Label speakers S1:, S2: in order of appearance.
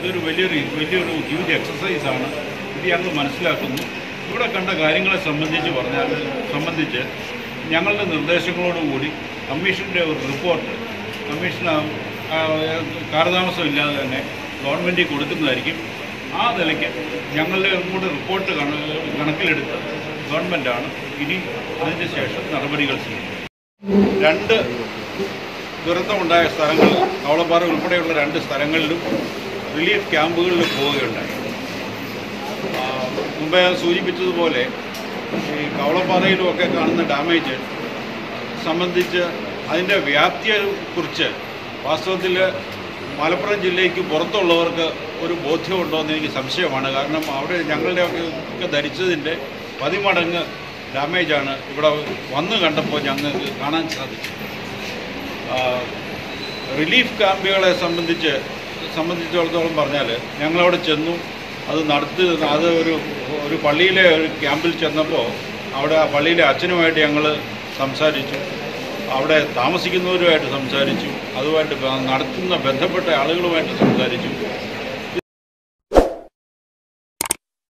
S1: ഇതൊരു വലിയൊരു വലിയൊരു ഹ്യൂജ് എക്സസൈസാണ് ഇത് ഞങ്ങൾ മനസ്സിലാക്കുന്നു ഇവിടെ കണ്ട കാര്യങ്ങളെ സംബന്ധിച്ച് പറഞ്ഞാൽ സംബന്ധിച്ച് ഞങ്ങളുടെ നിർദ്ദേശങ്ങളോടുകൂടി കമ്മീഷൻ്റെ ഒരു റിപ്പോർട്ട് കമ്മീഷൻ ആ, ആ, കാലതാമസമില്ലാതെ തന്നെ ഗവൺമെൻറ്റിൽ കൊടുക്കുന്നതായിരിക്കും ആ നിലയ്ക്ക് ഞങ്ങളുടെ കൂടെ റിപ്പോർട്ട് കണ- കണക്കിലെടുത്ത് ഗവൺമെൻറ്റാണ് ഇനി അതിന് ശേഷം നടപടികൾ ചെയ്യുന്നത് രണ്ട് ദുരന്തമുണ്ടായ സ്ഥലങ്ങളിൽ കവളപ്പാറ ഉൾപ്പെടെയുള്ള രണ്ട് സ്ഥലങ്ങളിലും റിലീഫ് ക്യാമ്പുകളിൽ പോവുകയുണ്ടായി ആ, മുമ്പേ ഞാൻ സൂചിപ്പിച്ചതുപോലെ ഈ കവളപ്പാറയിലും ഒക്കെ കാണുന്ന ഡാമേജ് സംബന്ധിച്ച് അതിൻ്റെ വ്യാപ്തിയെക്കുറിച്ച് വാസ്തവത്തിൽ മലപ്പുറം ജില്ലയ്ക്ക് പുറത്തുള്ളവർക്ക് ഒരു ബോധ്യമുണ്ടോ എന്ന് എനിക്ക് സംശയമാണ് കാരണം അവിടെ ഞങ്ങളുടെ ഒക്കെ ധരിച്ചതിൻ്റെ പതിമടങ്ങ് ഡാമേജാണ് ഇവിടെ വന്ന് കണ്ടപ്പോൾ ഞങ്ങൾക്ക് കാണാൻ സാധിച്ചു ആ, റിലീഫ് ക്യാമ്പുകളെ സംബന്ധിച്ച് സംബന്ധിച്ചിടത്തോളം പറഞ്ഞാൽ ഞങ്ങളവിടെ ചെന്നു അത് നടത്തി അത് ഒരു ഒരു പള്ളിയിലെ ഒരു ക്യാമ്പിൽ ചെന്നപ്പോൾ അവിടെ ആ പള്ളിയിലെ അച്ഛനുമായിട്ട് ഞങ്ങൾ സംസാരിച്ചു അവിടെ താമസിക്കുന്നവരുമായിട്ട് സംസാരിച്ചു അതുമായിട്ട് ബ- നടത്തുന്ന ബന്ധപ്പെട്ട ആളുകളുമായിട്ട് സംസാരിച്ചു